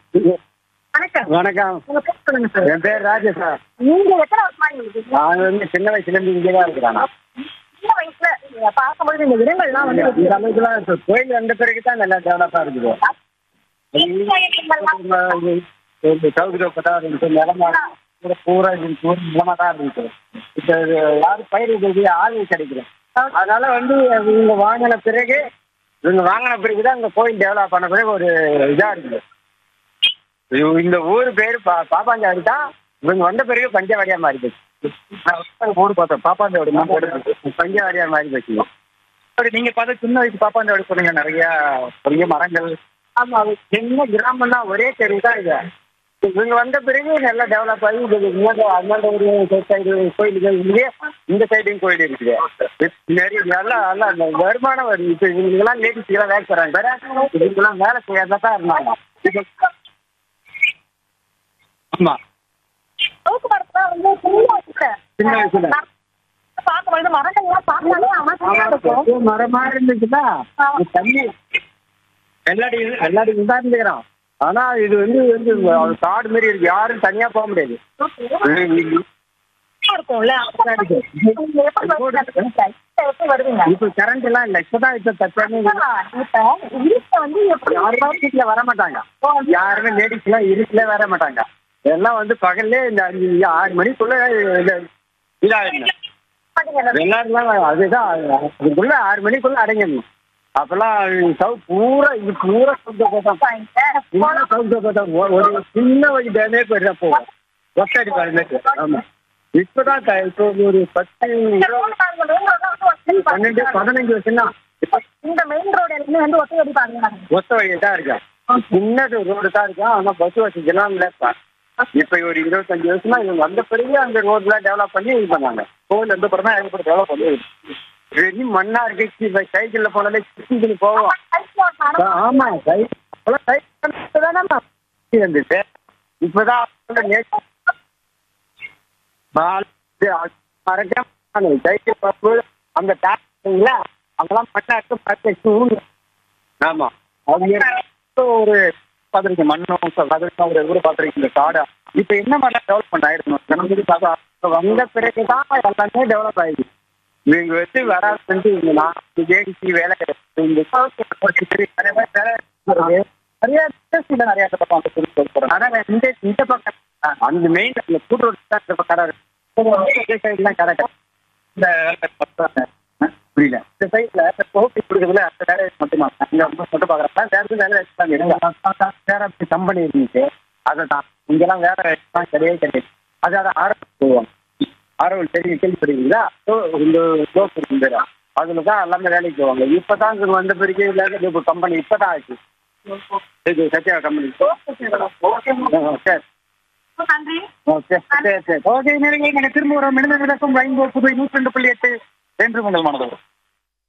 வணக்கம் வணக்கம் உங்க பேர் சொல்லுங்க சார் என் பேர் ராஜேஷ் சார் நீங்க எத்தனை வருஷமா இங்க இருக்கீங்க நான் வந்து சின்ன வயசுல இருந்து இங்கே தான் இருக்கிறேன் சின்ன வயசுல நீங்க பார்க்கும்போது இந்த இடங்கள்லாம் வந்து இந்த அளவுக்குலாம் இப்ப கோயில் வந்த பிறகு தான் நல்லா டெவலப்பா இருக்குது சௌகரியப்பட்டா இருந்துச்சு நிலமா கூட பூரா இது பூரா நிலமா தான் இருந்துச்சு இப்போ இது யாரும் பயிர் ஆள் கிடைக்கல அதனால வந்து இவங்க வாங்கின பிறகு இவங்க வாங்கின பிறகு தான் இந்த கோயில் டெவலப் பண்ண பிறகு ஒரு இதா இருக்குது இவ- இந்த ஊர் பேர் பா பாப்பாஞ்சாடி தான் இவங்க வந்த பிறகு பஞ்சவாடியா மாறி போச்சு நான் ஊர் பார்த்தோம் பாப்பாஞ்சாடி பஞ்சவாடியா மாறி போச்சு சரி நீங்க பார்த்த சின்ன வயசு பாப்பா இந்த சொன்னீங்க நிறைய பெரிய மரங்கள் ஆமா அது சின்ன கிராமம் தான் ஒரே தெரு தான் இது இவங்க வந்த பிறகு நல்லா டெவலப் ஆகி இது இந்தாண்ட அந்தாண்ட ஒரு சைடு கோயிலுகள் இங்கே இந்த சைடும் கோயில் இருக்குது நிறைய நல்லா நல்லா அந்த வருமானம் வருது இப்போ இவங்களுக்கெல்லாம் லேடிஸ் எல்லாம் வேலை செய்றாங்க வேற இவங்கெல்லாம் வேலை செய்யாத தான் இருந்தாங்க இப்ப- ஆமா போக்குவரத்துலாம் வந்து சின்ன வயசுல சின்ன வயசுல. பார்க்கும்போது மரங்கள்லாம் பார்த்தாலே அமைதியா இருக்கும் ஆமா, மரமா இருந்துச்சுன்னா இது தண்ணி வெள்ளாடி வெள்ளாடி தான் இருந்துக்கிறோம் ஆனா இது வந்து வந்து ஒரு காடு மாதிரி இருக்கு யாரும் தனியா போக முடியாது இருக்கும்ல நீங்க எப்படி வருவீங்க? எப்படி வருவீங்க இப்ப கரண்ட் எல்லாம் இல்ல இப்பதான் இப்ப தற்சமயம் இப்ப இருக்க வந்து எப்படி யாருமே வீட்டுல வர மாட்டாங்க யாருமே லேடிஸ் எல்லாம் இருட்டுல வர மாட்டாங்க எல்லாம் வந்து பகல்ல இந்த அஞ்சு ஆறு மணிக்குள்ள இது- இதாயிடணும் எல்லாரும் அதுதான் அதுக்குள்ள ஆறு மணிக்குள்ள அடங்கிடணும் அப்பெல்லாம் சவு பூரா இது பூரா சவுண்ட் போட்டோம் பூரா சவுண்ட் போட்டோம் ஒரு சின்ன வழி டேமே போயிட்டா போவோம் ஒத்தடி பதினெட்டு ஆமா இப்பதான் க- இப்போ ஒரு பத்து பன்னெண்டு பதினஞ்சு வருஷம் தான் இப்ப இந்த மெயின் ரோடு எல்லாமே வந்து ஒத்தையடி பாருங்க ஒத்த வழி தான் இருக்கேன் சின்னது ரோடு தான் இருக்கேன் ஆனா பஸ் வசதி எல்லாம் இல்ல இப்ப இப்ப ஒரு இருபத்தஞ்சு வருஷமா இவங்க வந்த பிறகு அந்த ரோட்ல டெவலப் பண்ணி இது பண்ணாங்க கோவில் எந்த படம் தான் ஏகப்பட்ட டெவலப் பண்ணி வெறும் மண்ணா இருக்கு இப்ப சைக்கிள்ல போனாலே சுத்தி போவோம் ஆ, ஆமா சைக்கிள் அப்பெல்லாம் சைக்கிள் தானே இருந்துச்சு இப்பதான் நேற்று நாலு மறக்க சைக்கிள் பப்பு அந்த டாக்டருங்களா அங்கெல்லாம் மண்ணா இருக்கு பத்து ஆமா அவங்க ஒரு பார்த்துருக்கீங்க மண்ணும் பார்த்துருக்கீங்க ஒரு ஊரை பார்த்துருக்கீங்க காடா இப்போ என்ன மாதிரி டெவலப்மெண்ட் ஆயிருக்கணும் தினசரி பார்த்தா இப்ப வந்த பிறகுதான் எல்லாமே டெவலப் ஆயிடுச்சு இவங்க வச்சு வராது இவங்க நான் ஏடிசி வேலை கிடையாது இந்த நிறைய பேர் வேலை செய்றாங்க. நிறைய industry-ல நிறைய இடத்துல பார்த்து அந்த சொல்லி சொல்றேன் ஆனா இந்த இந்த பக்கம் அந்த மெயின் அந்த கூட்டு ரோடு தான் இந்த பக்கம் கடை இருக்கு சைடுலாம் கடை கிடையாது. இந்த வேலை பார்த்தாங்க. புரியல இந்த சைட்ல போட்டி கொடுக்குறதுல அந்த வேலை மட்டுமா இங்க மட்டும் பாக்குறப்ப வேற எதுவும் வேலை வச்சுட்டாங்க வேற கம்பெனி இருந்துச்சு அதை தான் இங்கெல்லாம் வேற தான் கிடையவே கிடையாது அது அதை ஆரம்பிச்சு போவாங்க ஆரவல் தெரியும் கேள்விப்படுவீங்களா ஸோ இந்த க்ளோஸ் இருக்கும் பேர் அதில் தான் எல்லாமே வேலைக்கு போவாங்க இப்போ தான் இங்கே வந்த பிறகு இல்லை இப்போ கம்பெனி இப்போ தான் ஆச்சு இது சத்யா கம்பெனி சரி நன்றி ஓகே சரி சரி ஓகே நேரங்களை நாங்கள் திரும்ப வரோம் மினிமம் விளக்கம் ரெயின்போ புதுவை நூற்றி ரெண்டு புள்ளி எட்டு என்று உங்கள் மனதோடு